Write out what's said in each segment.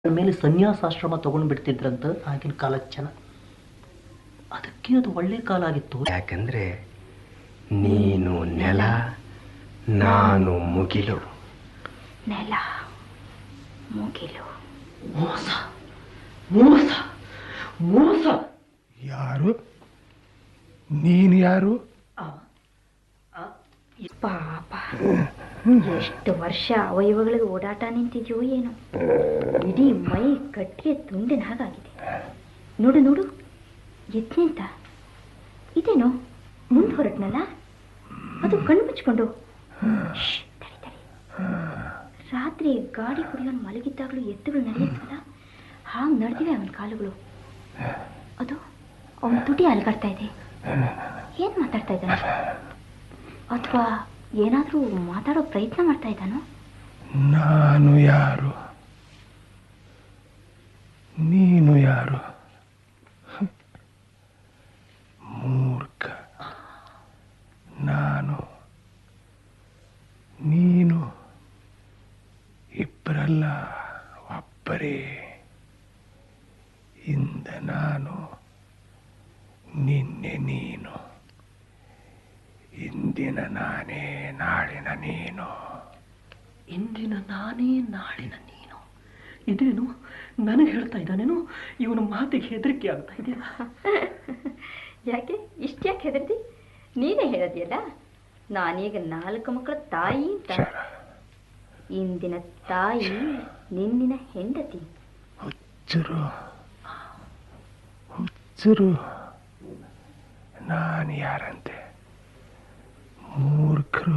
ಮೇಲೆ ಸನ್ಯಾಸಾಶ್ರಮ ತಗೊಂಡು ಬಿಡ್ತಿದ್ರಂತ ಆಗಿನ ಕಾಲ ಜನ ಅದಕ್ಕೆ ಅದು ಒಳ್ಳೆ ಕಾಲ ಆಗಿತ್ತು ಯಾಕಂದ್ರೆ ನೀನು ನೆಲ ನಾನು ಮುಗಿಲು ನೆಲ ಮುಗಿಲು ಮೋಸ ಮೋಸ ಮೋಸ ಯಾರು ನೀನು ಯಾರು ಪಾಪ ಎಷ್ಟು ವರ್ಷ ಅವಯವಗಳಿಗೆ ಓಡಾಟ ನಿಂತಿದೆಯೋ ಏನೋ ಇಡೀ ಮೈ ಕಟ್ಟಿಗೆ ತುಂಡಿನ ಹಾಗಾಗಿದೆ ನೋಡು ನೋಡು ಎತ್ ನಿಂತ ಇದೇನೋ ಮುಂದೆ ಹೊರಟ್ನಲ್ಲ ಅದು ಕಣ್ಣು ಮುಚ್ಕೊಂಡು ಶ್ಶ್, ತಡಿ, ತಡಿ. ರಾತ್ರಿ ಗಾಡಿ ಕುಡಿಯೋನು ಮಲಗಿದ್ದಾಗಲೂ ಎತ್ತುಗಳು ನಡೆಯುತ್ತಲ್ಲ ಹಾಗೆ ನಡೆದಿವೆ ಅವನ ಕಾಲುಗಳು ಅದು ಅವನ ತುಟಿ ಅಲ್ಗಾಡ್ತಾ ಇದೆ ಏನು ಮಾತಾಡ್ತಾ ಇದ್ದಾನೆ ಅಥವಾ ಏನಾದರೂ ಮಾತಾಡೋ ಪ್ರಯತ್ನ ಮಾಡ್ತಾ ಇದ್ದಾನೋ ನಾನು ಯಾರು ನೀನು ಯಾರು ಮೂರ್ಖ ನಾನು ನೀನು ಇಬ್ಬರಲ್ಲ ಒಬ್ಬರೇ ಇಂದ ನಾನು ನಿನ್ನೆ ನೀನು ಇಂದಿನ ನಾನೇ ನಾಳಿನ ನೀನು ಇಂದಿನ ನಾನೇ ನಾಳಿನ ನೀನು ಇದೇನು ನನಗೆ ಹೇಳ್ತಾ ಇದ್ದಾನೇನು ಇವನ ಮಾತಿಗೆ ಹೆದರಿಕೆ ಆಗ್ತಾ ಇದೆಯಲ್ಲ ಯಾಕೆ ಇಷ್ಟ್ಯಾಕೆ ಹೆದರ್ದಿ ನೀನೇ ಹೇಳೋದಿಯಲ್ಲ ನಾನೀಗ ನಾಲ್ಕು ಮಕ್ಕಳ ತಾಯಿ ಅಂತ ಚರ ಇಂದಿನ ತಾಯಿ ನಿನ್ನಿನ ಹೆಂಡತಿ ಹುಚ್ಚರು ಹುಚ್ಚರು ನಾನು ಯಾರಂತೆ ಮೂರ್ಖರು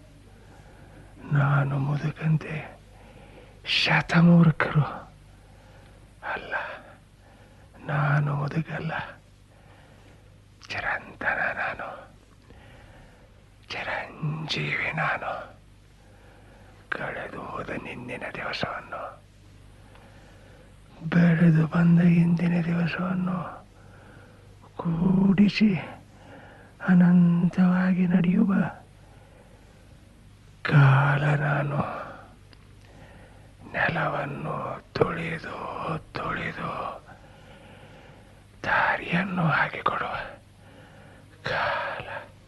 ನಾನು ಮುದುಕಂತೆ ಶತಮೂರ್ಖರು ಅಲ್ಲ ನಾನು ಮುದುಕಲ್ಲ ಚಿರಂತನ ನಾನು ಚಿರಂಜೀವಿ ನಾನು ಕಳೆದು ಹೋದ ನಿನ್ನಿನ ದಿವಸವನ್ನು ಬೆಳೆದು ಬಂದ ಇಂದಿನ ದಿವಸವನ್ನು ಕೂಡಿಸಿ ಅನಂತವಾಗಿ ನಡೆಯುವ ಕಾಲ ನಾನು ನೆಲವನ್ನು ತೊಳೆದು ತೊಳೆದು ದಾರಿಯನ್ನು ಹಾಕಿಕೊಡುವ ಕಾಲ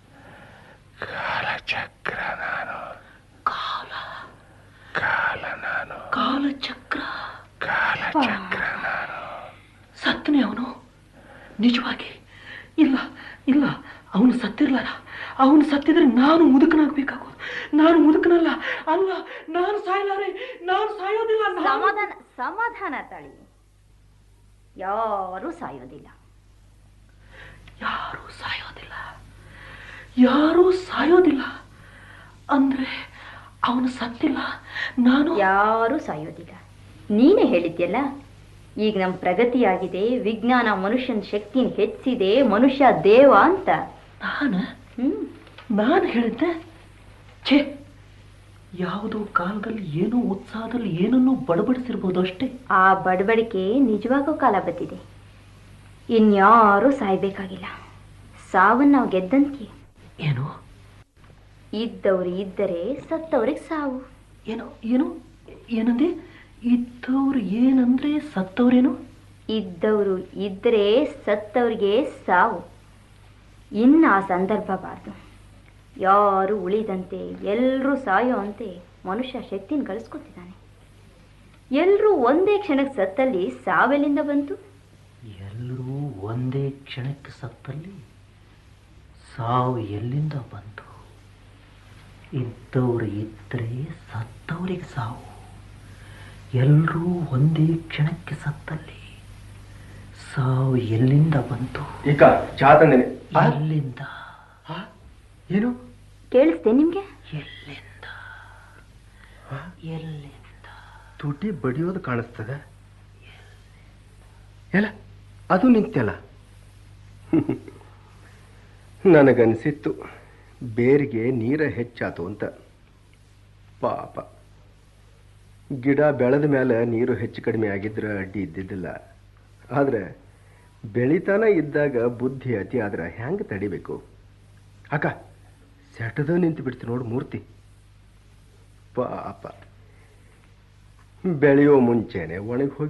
ಕಾಲಚಕ್ರ ನಾನು ಕಾಲ ಕಾಲ ನಾನು ಕಾಲಚಕ್ರ ಕಾಲಚಕ್ರ ನಾನು ಸತ್ತನೆ ಅವನು ನಿಜವಾಗಿ ಇಲ್ಲ ಇಲ್ಲ ಅವನು ಸತ್ತಿರ್ಲಾರ ಅವನು ಸತ್ತಿದ್ರೆ ನಾನು ಮುದುಕನಾಗಬೇಕಾಗೋದು ನಾನು ಮುದುಕನಲ್ಲ ಅಲ್ಲ ನಾನು ಸಾಯಲಾರೆ ನಾನು ಸಾಯೋದಿಲ್ಲ ನಾನು- ಸಮಾಧಾನ ಸಮಾಧಾನ ತಾಳಿ ಯಾರೂ ಸಾಯೋದಿಲ್ಲ ಯಾರೂ ಸಾಯೋದಿಲ್ಲ ಯಾರೂ ಸಾಯೋದಿಲ್ಲ ಅಂದ್ರೆ ಅವನು ಸತ್ತಿಲ್ಲ ನಾನು ಯಾರೂ ಸಾಯೋದಿಲ್ಲ ನೀನೇ ಹೇಳಿದ್ಯಲ್ಲ ಈಗ ನಮ್ಮ ಪ್ರಗತಿಯಾಗಿದೆ ವಿಜ್ಞಾನ ಮನುಷ್ಯನ ಶಕ್ತಿನ ಹೆಚ್ಚಿದೆ ಮನುಷ್ಯ ದೇವ ಅಂತ ನಾನು ಹ್ಮ್ ನಾನು ಹೇಳಿದ್ದೆ ಛೇ ಯಾವುದೋ ಕಾಲದಲ್ಲಿ ಏನೋ ಉತ್ಸಾಹದಲ್ಲಿ ಏನನ್ನೋ ಬಡಬಡಿಸಿರ್ಬೋದು ಅಷ್ಟೇ ಆ ಬಡವಡಿಕೆ ನಿಜವಾಗೋ ಕಾಲ ಬಂದಿದೆ ಇನ್ಯಾರೂ ಸಾಯ್ಬೇಕಾಗಿಲ್ಲ ಸಾವನ್ನ ನಾವು ಗೆದ್ದಂತೆ ಏನು ಇದ್ದವ್ರು ಇದ್ದರೆ ಸತ್ತವ್ರಿಗೆ ಸಾವು ಏನೋ ಏನು ಏನಂದೆ ಇದ್ದವ್ರು ಏನಂದ್ರೆ ಸತ್ತವ್ರೇನು ಇದ್ದವರು ಇದ್ದರೆ ಸತ್ತವ್ರಿಗೆ ಸಾವು ಇನ್ನು ಆ ಸಂದರ್ಭ ಬಾರ್ದು ಯಾರು ಉಳಿದಂತೆ ಎಲ್ಲರೂ ಸಾಯೋ ಅಂತೆ ಮನುಷ್ಯ ಶಕ್ತಿನ ಗಳಿಸ್ಕೊತಿದ್ದಾನೆ ಎಲ್ಲರೂ ಒಂದೇ ಕ್ಷಣಕ್ಕೆ ಸತ್ತಲ್ಲಿ ಸಾವೆಲ್ಲಿಂದ ಬಂತು ಎಲ್ಲರೂ ಒಂದೇ ಕ್ಷಣಕ್ಕೆ ಸತ್ತಲ್ಲಿ ಸಾವು ಎಲ್ಲಿಂದ ಬಂತು ಇದ್ದವ್ರು ಇದ್ದರೆ ಸತ್ತವರಿಗೆ ಸಾವು ಎಲ್ಲರೂ ಒಂದೇ ಕ್ಷಣಕ್ಕೆ ಸತ್ತಲ್ಲಿ ಸಾವು ಎಲ್ಲಿಂದ ಬಂತು ಈಗ ಚಾ ತಂದೇನೆ ಎಲ್ಲಿಂದ ಏನು ಕೇಳಿಸ್ತೆ ನಿಮಗೆ ಎಲ್ಲಿಂದ ಎಲ್ಲಿಂದ ತುಟಿ ಬಡಿಯೋದು ಕಾಣಿಸ್ತದೆ ಎಲ್ಲ ಅದು ನಿಂತ್ಯಲ್ಲ ನನಗನ್ಸಿತ್ತು ಬೇರಿಗೆ ನೀರ ಹೆಚ್ಚಾತು ಅಂತ ಪಾಪ ಗಿಡ ಬೆಳೆದ ಮೇಲೆ ನೀರು ಹೆಚ್ಚು ಕಡಿಮೆ ಆಗಿದ್ರೆ ಅಡ್ಡಿ ಇದ್ದಿದ್ದಿಲ್ಲ ಆದರೆ ಬೆಳಿತಾನ ಇದ್ದಾಗ ಬುದ್ಧಿ ಅತಿ ಆದ್ರೆ ಹೆಂಗೆ ತಡಿಬೇಕು ಅಕ್ಕ ಸೆಟದ ನಿಂತು ಬಿಡ್ತು ನೋಡು ಮೂರ್ತಿ ಪಾಪ ಬೆಳೆಯೋ ಮುಂಚೆನೆ ಒಣಗಿ ಹೋಗಿ